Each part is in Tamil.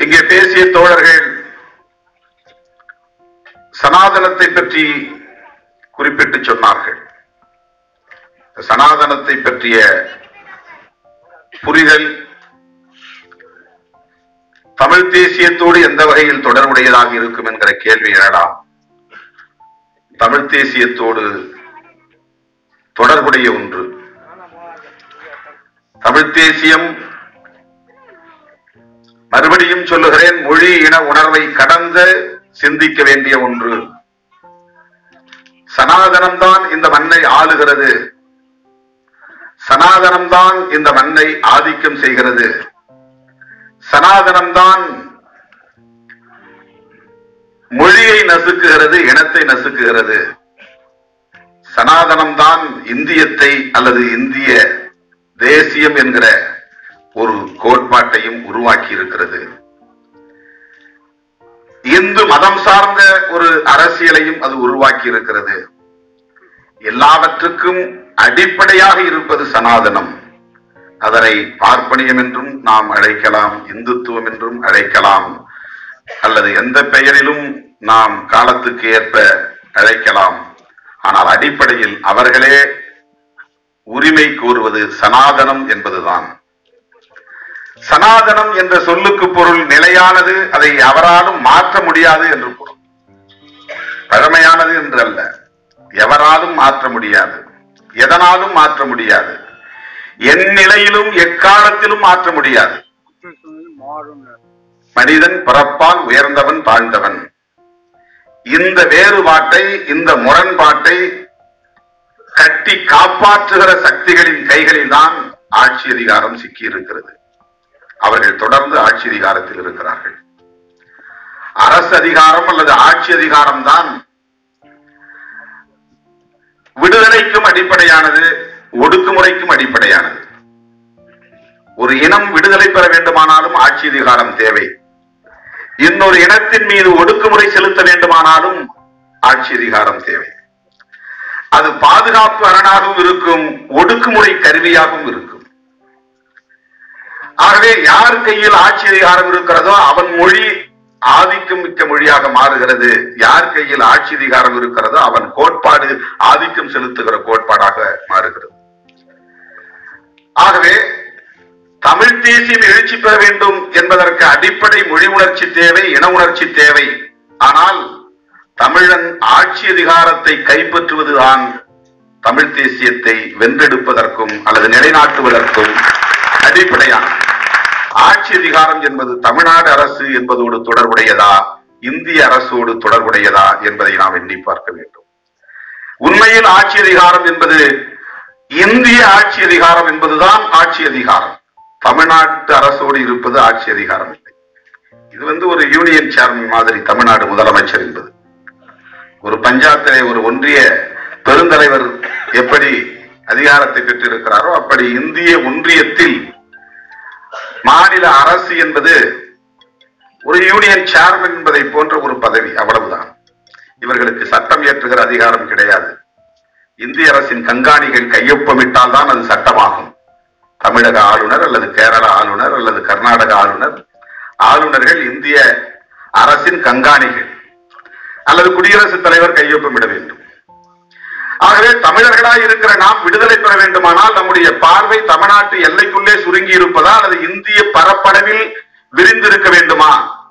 இங்கே பேசிய தோழர்கள் சனாதனத்தை பற்றி குறிப்பிட்டு சொன்னார்கள் சனாதனத்தை பற்றிய புரிதல் தமிழ் தேசியத்தோடு எந்த வகையில் தொடர்புடையதாக இருக்கும் என்கிற கேள்வி எழலாம் தமிழ் தேசியத்தோடு தொடர்புடைய ஒன்று தமிழ் தேசியம் மறுபடியும் சொல்லுகிறேன் மொழி இன உணர்வை கடந்த சிந்திக்க வேண்டிய ஒன்று சனாதனம்தான் இந்த மண்ணை ஆளுகிறது சனாதனம்தான் இந்த மண்ணை ஆதிக்கம் செய்கிறது சனாதனம்தான் மொழியை நசுக்குகிறது இனத்தை நசுக்குகிறது சனாதனம்தான் இந்தியத்தை அல்லது இந்திய தேசியம் என்கிற ஒரு கோட்பாட்டையும் உருவாக்கி இருக்கிறது இந்து மதம் சார்ந்த ஒரு அரசியலையும் அது உருவாக்கி இருக்கிறது எல்லாவற்றுக்கும் அடிப்படையாக இருப்பது சனாதனம் அதனை பார்ப்பனியம் என்றும் நாம் அழைக்கலாம் இந்துத்துவம் என்றும் அழைக்கலாம் அல்லது எந்த பெயரிலும் நாம் காலத்துக்கு ஏற்ப அழைக்கலாம் ஆனால் அடிப்படையில் அவர்களே உரிமை கோருவது சனாதனம் என்பதுதான் சனாதனம் என்ற சொல்லுக்கு பொருள் நிலையானது அதை அவராலும் மாற்ற முடியாது என்று பொருள் பழமையானது என்று அல்ல எவராலும் மாற்ற முடியாது எதனாலும் மாற்ற முடியாது என் நிலையிலும் எக்காலத்திலும் மாற்ற முடியாது மனிதன் பிறப்பால் உயர்ந்தவன் தாழ்ந்தவன் இந்த வேறுபாட்டை இந்த முரண்பாட்டை கட்டி காப்பாற்றுகிற சக்திகளின் கைகளில் தான் ஆட்சி அதிகாரம் சிக்கி இருக்கிறது அவர்கள் தொடர்ந்து ஆட்சி அதிகாரத்தில் இருக்கிறார்கள் அரசு அதிகாரம் அல்லது ஆட்சி அதிகாரம் தான் விடுதலைக்கும் அடிப்படையானது ஒடுக்குமுறைக்கும் அடிப்படையானது ஒரு இனம் விடுதலை பெற வேண்டுமானாலும் ஆட்சி அதிகாரம் தேவை இன்னொரு இனத்தின் மீது ஒடுக்குமுறை செலுத்த வேண்டுமானாலும் ஆட்சி அதிகாரம் தேவை அது பாதுகாப்பு அரணாகவும் இருக்கும் ஒடுக்குமுறை கருவியாகவும் இருக்கும் ஆகவே யார் கையில் ஆட்சி அதிகாரம் இருக்கிறதோ அவன் மொழி ஆதிக்கம் மிக்க மொழியாக மாறுகிறது யார் கையில் ஆட்சி அதிகாரம் இருக்கிறதோ அவன் கோட்பாடு ஆதிக்கம் செலுத்துகிற கோட்பாடாக மாறுகிறது ஆகவே தமிழ் தேசியம் எழுச்சி பெற வேண்டும் என்பதற்கு அடிப்படை மொழி உணர்ச்சி தேவை இன உணர்ச்சி தேவை ஆனால் தமிழன் ஆட்சி அதிகாரத்தை கைப்பற்றுவதுதான் தமிழ் தேசியத்தை வென்றெடுப்பதற்கும் அல்லது நிலைநாட்டுவதற்கும் அடிப்படையான ஆட்சி அதிகாரம் என்பது தமிழ்நாடு அரசு என்பதோடு தொடர்புடையதா இந்திய அரசோடு தொடர்புடையதா என்பதை நாம் எண்ணி பார்க்க வேண்டும் உண்மையில் ஆட்சி அதிகாரம் என்பது இந்திய ஆட்சி அதிகாரம் என்பதுதான் ஆட்சி அதிகாரம் தமிழ்நாட்டு அரசோடு இருப்பது ஆட்சி அதிகாரம் இல்லை இது வந்து ஒரு யூனியன் சேர்மன் மாதிரி தமிழ்நாடு முதலமைச்சர் என்பது ஒரு பஞ்சாயத்திலே ஒரு ஒன்றிய பெருந்தலைவர் எப்படி அதிகாரத்தை பெற்றிருக்கிறாரோ அப்படி இந்திய ஒன்றியத்தில் மாநில அரசு என்பது ஒரு யூனியன் சேர்மன் என்பதை போன்ற ஒரு பதவி அவ்வளவுதான் இவர்களுக்கு சட்டம் இயற்றுகிற அதிகாரம் கிடையாது இந்திய அரசின் கண்காணிகள் கையொப்பமிட்டால் தான் அது சட்டமாகும் தமிழக ஆளுநர் அல்லது கேரள ஆளுநர் அல்லது கர்நாடக ஆளுநர் ஆளுநர்கள் இந்திய அரசின் கண்காணிகள் அல்லது குடியரசுத் தலைவர் கையொப்பமிட வேண்டும் ஆகவே தமிழர்களாய் இருக்கிற நாம் விடுதலை பெற வேண்டுமானால் நம்முடைய பார்வை தமிழ்நாட்டு எல்லைக்குள்ளே சுருங்கி இருப்பதா அல்லது இந்திய பரப்பளவில் விரிந்திருக்க வேண்டுமா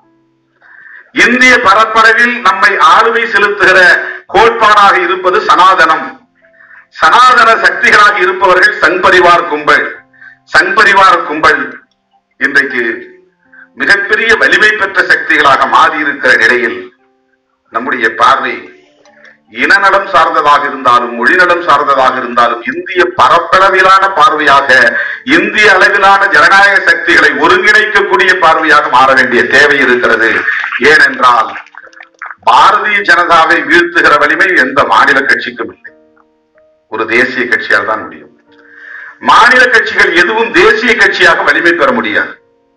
இந்திய பரப்பளவில் நம்மை ஆளுமை செலுத்துகிற கோட்பாடாக இருப்பது சனாதனம் சனாதன சக்திகளாக இருப்பவர்கள் சங்பரிவார் கும்பல் சங்பரிவார் கும்பல் இன்றைக்கு மிகப்பெரிய வலிமை பெற்ற சக்திகளாக மாறி இருக்கிற நிலையில் நம்முடைய பார்வை இனநலம் சார்ந்ததாக இருந்தாலும் மொழிநலம் சார்ந்ததாக இருந்தாலும் இந்திய பரப்பளவிலான பார்வையாக இந்திய அளவிலான ஜனநாயக சக்திகளை ஒருங்கிணைக்கக்கூடிய பார்வையாக மாற வேண்டிய தேவை இருக்கிறது ஏனென்றால் பாரதிய ஜனதாவை வீழ்த்துகிற வலிமை எந்த மாநில கட்சிக்கும் இல்லை ஒரு தேசிய கட்சியால் தான் முடியும் மாநில கட்சிகள் எதுவும் தேசிய கட்சியாக வலிமை பெற முடியாது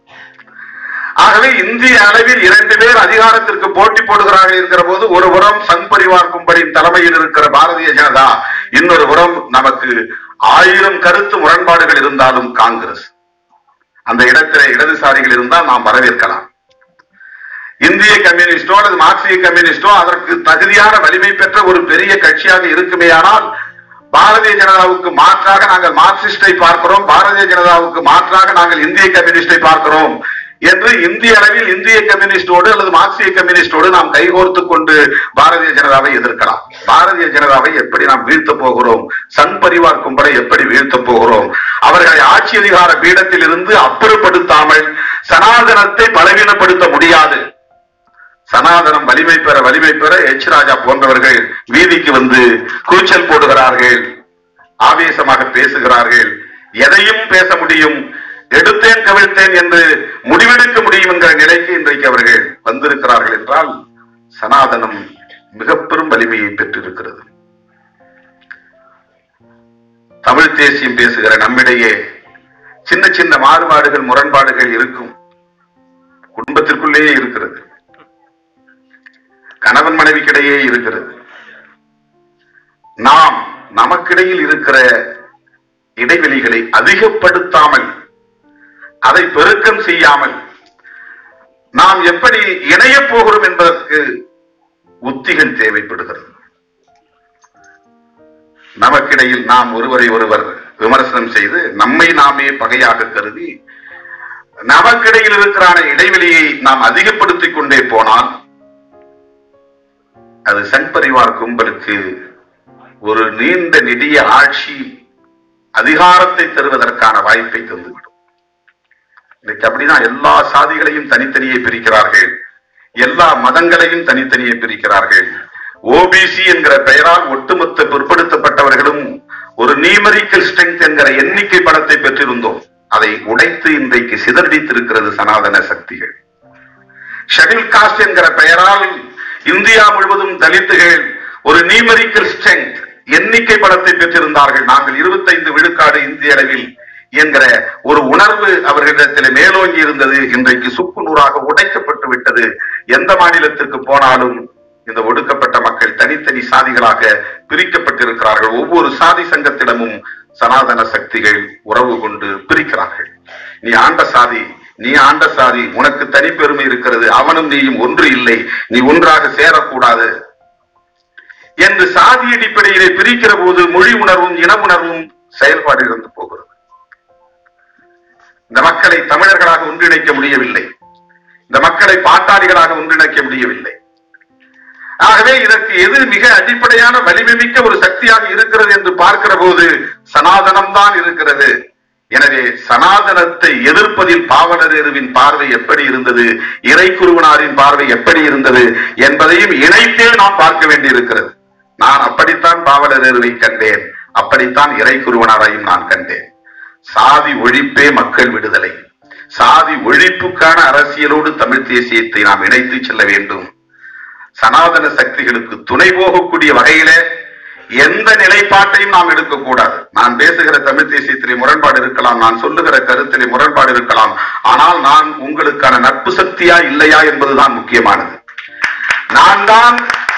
ஆகவே இந்திய அளவில் இரண்டு பேர் அதிகாரத்திற்கு போட்டி போடுகிறார்கள் இருக்கிற போது ஒரு புறம் சங் பரிவார் கும்பலின் தலைமையில் இருக்கிற பாரதிய ஜனதா இன்னொரு புறம் நமக்கு ஆயிரம் கருத்து முரண்பாடுகள் இருந்தாலும் காங்கிரஸ் அந்த இடத்திலே இடதுசாரிகள் இருந்தால் நாம் வரவேற்கலாம் இந்திய கம்யூனிஸ்டோ அல்லது மார்க்சிய கம்யூனிஸ்டோ அதற்கு தகுதியான வலிமை பெற்ற ஒரு பெரிய கட்சியாக இருக்குமேயானால் பாரதிய ஜனதாவுக்கு மாற்றாக நாங்கள் மார்க்சிஸ்டை பார்க்கிறோம் பாரதிய ஜனதாவுக்கு மாற்றாக நாங்கள் இந்திய கம்யூனிஸ்டை பார்க்கிறோம் என்று இந்திய அளவில் இந்திய கம்யூனிஸ்டோடு அல்லது மார்க்சிய கம்யூனிஸ்டோடு நாம் கைகோர்த்து கொண்டு பாரதிய ஜனதாவை எதிர்க்கலாம் பாரதிய ஜனதாவை எப்படி நாம் வீழ்த்த போகிறோம் சன் பரிவார் கும்பலை எப்படி வீழ்த்த போகிறோம் அவர்களை ஆட்சி அதிகார பீடத்தில் இருந்து அப்புறப்படுத்தாமல் சனாதனத்தை பலவீனப்படுத்த முடியாது சனாதனம் வலிமை பெற வலிமை பெற எச் ராஜா போன்றவர்கள் வீதிக்கு வந்து கூச்சல் போடுகிறார்கள் ஆவேசமாக பேசுகிறார்கள் எதையும் பேச முடியும் எடுத்தேன் கவிழ்த்தேன் என்று முடிவெடுக்க முடியும் என்கிற நிலைக்கு இன்றைக்கு அவர்கள் வந்திருக்கிறார்கள் என்றால் சனாதனம் மிக பெரும் வலிமையை பெற்றிருக்கிறது தமிழ் தேசியம் பேசுகிற நம்மிடையே சின்ன சின்ன மாறுபாடுகள் முரண்பாடுகள் இருக்கும் குடும்பத்திற்குள்ளேயே இருக்கிறது கணவன் மனைவிக்கிடையே இருக்கிறது நாம் நமக்கிடையில் இருக்கிற இடைவெளிகளை அதிகப்படுத்தாமல் அதை பெருக்கம் செய்யாமல் நாம் எப்படி இணையப் போகிறோம் என்பதற்கு உத்திகள் தேவைப்படுகிறது நமக்கிடையில் நாம் ஒருவரை ஒருவர் விமர்சனம் செய்து நம்மை நாமே பகையாக கருதி நமக்கிடையில் இருக்கிறான இடைவெளியை நாம் அதிகப்படுத்திக் கொண்டே போனால் அது சன் பரிவார் கும்பலுக்கு ஒரு நீண்ட நெடிய ஆட்சி அதிகாரத்தை தருவதற்கான வாய்ப்பை தந்துவிடும் இன்னைக்கு அப்படிதான் எல்லா சாதிகளையும் தனித்தனியே பிரிக்கிறார்கள் எல்லா மதங்களையும் தனித்தனியே பிரிக்கிறார்கள் ஓபிசி என்கிற பெயரால் ஒட்டுமொத்த பிற்படுத்தப்பட்டவர்களும் ஒரு நியூமரிக்கல் ஸ்ட்ரென்த் என்கிற எண்ணிக்கை படத்தை பெற்றிருந்தோம் அதை உடைத்து இன்றைக்கு சிதறடித்திருக்கிறது சனாதன சக்திகள் ஷெடியூல் காஸ்ட் என்கிற பெயரால் இந்தியா முழுவதும் தலித்துகள் ஒரு நியூமரிக்கல் ஸ்ட்ரென்த் எண்ணிக்கை படத்தை பெற்றிருந்தார்கள் நாங்கள் இருபத்தைந்து விழுக்காடு இந்திய அளவில் என்கிற ஒரு உணர்வு அவர்களிடத்தில் மேலோங்கி இருந்தது இன்றைக்கு சுக்கு நூறாக உடைக்கப்பட்டு விட்டது எந்த மாநிலத்திற்கு போனாலும் இந்த ஒடுக்கப்பட்ட மக்கள் தனித்தனி சாதிகளாக பிரிக்கப்பட்டிருக்கிறார்கள் ஒவ்வொரு சாதி சங்கத்திடமும் சனாதன சக்திகள் உறவு கொண்டு பிரிக்கிறார்கள் நீ ஆண்ட சாதி நீ ஆண்ட சாதி உனக்கு தனி பெருமை இருக்கிறது அவனும் நீயும் ஒன்று இல்லை நீ ஒன்றாக சேரக்கூடாது என்று சாதி அடிப்படையிலே பிரிக்கிற போது மொழி உணர்வும் இன உணர்வும் செயல்பாடு இருந்து போகிறது இந்த மக்களை தமிழர்களாக ஒன்றிணைக்க முடியவில்லை இந்த மக்களை பாட்டாளிகளாக ஒன்றிணைக்க முடியவில்லை ஆகவே இதற்கு எது மிக அடிப்படையான வலிமை மிக்க ஒரு சக்தியாக இருக்கிறது என்று பார்க்கிற போது சனாதனம் தான் இருக்கிறது எனவே சனாதனத்தை எதிர்ப்பதில் பாவலரேருவின் பார்வை எப்படி இருந்தது இறை குருவனாரின் பார்வை எப்படி இருந்தது என்பதையும் இணைத்தே நாம் பார்க்க வேண்டியிருக்கிறது நான் அப்படித்தான் பாவலரேருவை கண்டேன் அப்படித்தான் இறை குருவனாரையும் நான் கண்டேன் சாதி ஒழிப்பே மக்கள் விடுதலை சாதி ஒழிப்புக்கான அரசியலோடு தமிழ் தேசியத்தை நாம் இணைத்து செல்ல வேண்டும் சனாதன சக்திகளுக்கு துணை போகக்கூடிய வகையில எந்த நிலைப்பாட்டையும் நாம் எடுக்கக்கூடாது நான் பேசுகிற தமிழ் தேசியத்திலே முரண்பாடு இருக்கலாம் நான் சொல்லுகிற கருத்திலே முரண்பாடு இருக்கலாம் ஆனால் நான் உங்களுக்கான நட்பு சக்தியா இல்லையா என்பதுதான் முக்கியமானது நான் தான்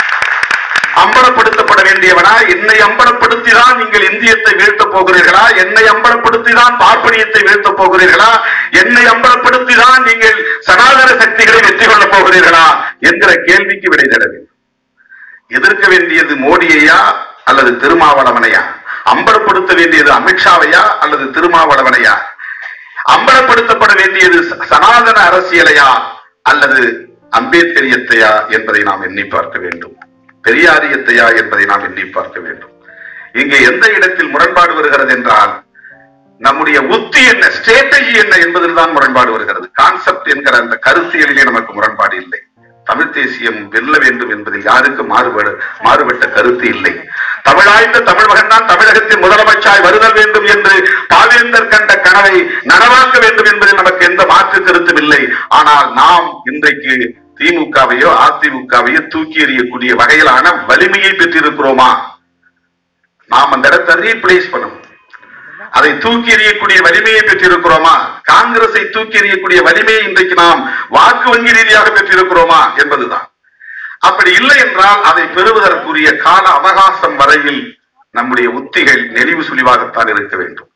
அம்பலப்படுத்தப்பட வேண்டியவனா என்னை அம்பலப்படுத்தி தான் நீங்கள் இந்தியத்தை வீழ்த்தப் போகிறீர்களா என்னை அம்பலப்படுத்தி தான் பார்ப்பனியத்தை வீழ்த்தப் போகிறீர்களா என்னை அம்பலப்படுத்தி தான் நீங்கள் சனாதன சக்திகளை வெற்றி கொள்ளப் போகிறீர்களா என்கிற கேள்விக்கு விடை தர வேண்டும் எதிர்க்க வேண்டியது மோடியையா அல்லது திருமாவளவனையா அம்பலப்படுத்த வேண்டியது அமித்ஷாவையா அல்லது திருமாவளவனையா அம்பலப்படுத்தப்பட வேண்டியது ச- சனாதன அரசியலையா அல்லது அம்பேத்கரியத்தையா என்பதை நாம் எண்ணி பார்க்க வேண்டும் பெரியாரியத்தையா என்பதை நாம் எண்ணி பார்க்க வேண்டும் இங்கே எந்த இடத்தில் முரண்பாடு வருகிறது என்றால் நம்முடைய உத்தி என்ன ஸ்ட்ராட்டஜி என்ன என்பதில் தான் முரண்பாடு வருகிறது கான்செப்ட் என்கிற அந்த கருத்தியலிலே நமக்கு முரண்பாடு இல்லை தமிழ் தேசியம் வெல்ல வேண்டும் என்பதில் யாருக்கும் மாறுபடு மாறுபட்ட கருத்து இல்லை தமிழாய்ந்த தமிழ் மகன் தான் தமிழகத்தின் முதலமைச்சராய் வருதல் வேண்டும் என்று பாவேந்தர் கண்ட கனவை நனவாக்க வேண்டும் என்பதில் நமக்கு எந்த மாற்று கருத்தும் இல்லை ஆனால் நாம் இன்றைக்கு திமுகவையோ அதிமுகவையோ தூக்கி எறியக்கூடிய வகையிலான வலிமையை பெற்றிருக்கிறோமா நாம் அந்த இடத்தை ரீப்ளேஸ் பண்ணணும் அதை தூக்கி எறியக்கூடிய வலிமையை பெற்றிருக்கிறோமா காங்கிரஸை தூக்கி எறியக்கூடிய வலிமையை இன்றைக்கு நாம் வாக்கு வங்கி ரீதியாக பெற்றிருக்கிறோமா என்பதுதான் அப்படி இல்லை என்றால் அதை பெறுவதற்குரிய கால அவகாசம் வரையில் நம்முடைய உத்திகள் நெளிவு சுழிவாகத்தான் இருக்க வேண்டும்